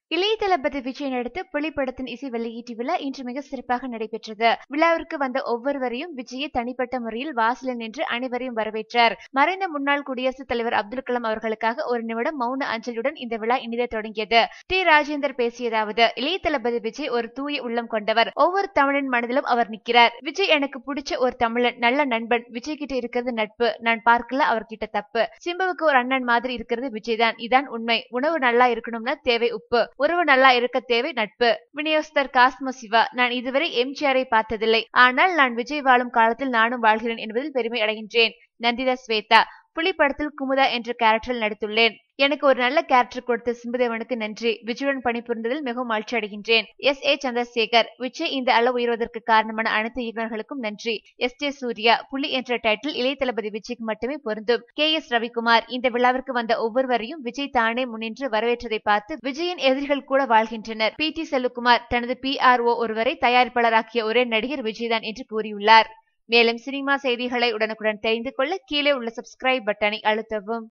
இளைய தளபதி விஜய் நடித்த புலி படத்தின் இசை வெளியீட்டு விழா இன்று மிக சிறப்பாக நடைபெற்றது விழாவிற்கு வந்த ஒவ்வொருவரையும் விஜயை தனிப்பட்ட முறையில் வாசலில் நின்று அனைவரையும் வரவேற்றார் மறைந்த முன்னாள் குடியரசுத் தலைவர் அப்துல் கலாம் அவர்களுக்காக ஒரு நிமிடம் மௌன அஞ்சலியுடன் இந்த விழா இனிதே தொடங்கியது டி ராஜேந்தர் பேசியதாவது இளைய தளபதி விஜய் ஒரு தூய உள்ளம் கொண்டவர் ஒவ்வொரு தமிழன் மனதிலும் அவர் நிற்கிறார் விஜய் எனக்கு பிடிச்ச ஒரு தமிழன் நல்ல நண்பன் விஜய் கிட்ட இருக்கிறது நட்பு நான் பார்க்கல அவர்கிட்ட தப்பு சிம்புவுக்கு ஒரு அண்ணன் மாதிரி இருக்கிறது விஜய் தான் இதான் உண்மை உணவு நல்லா இருக்கணும்னா தேவை உப்பு உறவு நல்லா இருக்க தேவை நட்பு விநியோகஸ்தர் காஸ்மோ சிவா நான் இதுவரை எம்ஜிஆரை பார்த்ததில்லை ஆனால் நான் விஜய் வாழும் காலத்தில் நானும் வாழ்கிறேன் என்பதில் பெருமை அடைகின்றேன் நந்திதா ஸ்வேதா புலி படத்தில் குமுதா என்ற கேரக்டரில் நடித்துள்ளேன் எனக்கு ஒரு நல்ல கேரக்டர் கொடுத்த சிம்புதேவனுக்கு நன்றி விஜயுடன் பணிபுரிந்ததில் மிகவும் மகிழ்ச்சி அடைகின்றேன் எஸ் ஏ சந்திரசேகர் விஜய் இந்த அளவு உயர்வதற்கு காரணமான அனைத்து இயக்குநர்களுக்கும் நன்றி எஸ் ஜே சூர்யா புலி என்ற டைட்டில் இளைய தளபதி விஜய்க்கு மட்டுமே பொருந்தும் கே எஸ் ரவிக்குமார் இந்த விழாவிற்கு வந்த ஒவ்வொருவரையும் விஜய் தானே முன்னின்று வரவேற்றதை பார்த்து விஜயின் எதிரிகள் கூட வாழ்கின்றனர் பி டி செல்லுக்குமார் தனது பி ஆர் ஓ ஒருவரை தயாரிப்பாளராக்கிய ஒரே நடிகர் விஜய்தான் என்று கூறியுள்ளார் மேலும் சினிமா செய்திகளை உடனுக்குடன் தெரிந்து கொள்ள கீழே உள்ள சப்ஸ்கிரைப் பட்டனை அழுத்தவும்